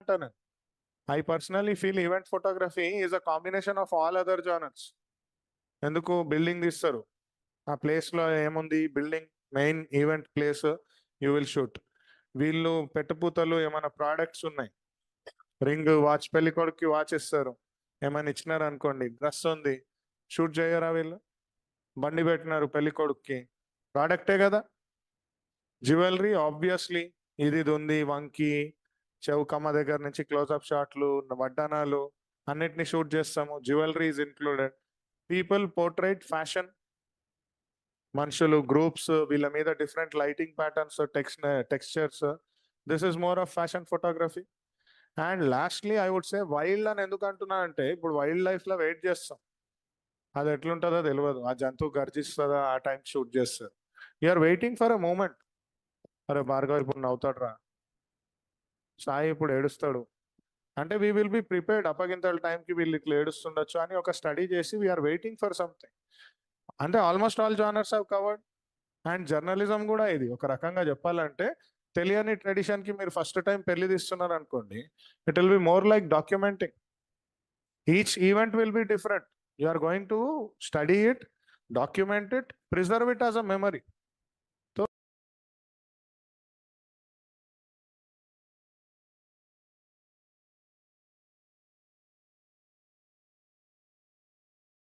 అంటాను I personally feel event photography is a combination of all other genres ఎందుకు building తీస్తారు ఆ ప్లేస్లో ఏముంది building main event place you will shoot వీళ్ళు పెట్టుపూతలు ఏమైనా ప్రోడక్ట్స్ ఉన్నాయి రింగ్ వాచ్ పెళ్లి కొడుకు వాచ్ ఇస్తారు ఏమైనా ఇచ్చినారు అనుకోండి డ్రెస్ ఉంది షూట్ చేయరా వీళ్ళు బండి పెట్టినారు పెళ్లి కొడుక్కి ప్రోడక్టే కదా జ్యువెలరీ ఆబ్వియస్లీ ఇది ఇది ఉంది వంకి చౌకమ్మ దగ్గర నుంచి క్లోజ్అప్ షాట్లు వడ్డానాలు అన్నిటిని షూట్ చేస్తాము jewellery is included people portrait fashion మనుషులు గ్రూప్స్ వీళ్ళ మీద different lighting patterns tex textures this is more of fashion photography and lastly I would say wild అని ఎందుకు అంటున్నా అంటే ఇప్పుడు వైల్డ్ లైఫ్లో వెయిట్ చేస్తాం అది ఎట్లుంటుందో తెలియదు ఆ జంతువు గర్జిస్తుందా ఆ టైం షూట్ చేస్తారు you're waiting for a moment అరే భార్గవ్ ఇప్పుడు నవ్వుతాడు రా సాయి ఇప్పుడు ఏడుస్తాడు అంటే వీ విల్ బి ప్రిపేర్డ్ అప్పగింతల టైంకి వీళ్ళు ఇట్లా ఏడుస్తుండొచ్చు అని ఒక స్టడీ చేసి వీఆర్ వెయిటింగ్ ఫర్ సంథింగ్ అంటే almost all genres have covered and journalism కూడా ఇది ఒక రకంగా చెప్పాలంటే తెలియని ట్రెడిషన్కి మీరు ఫస్ట్ టైం పెళ్లి తీస్తున్నారు అనుకోండి it will be more like documenting each event will be different you are going to study it document it preserve it as a memory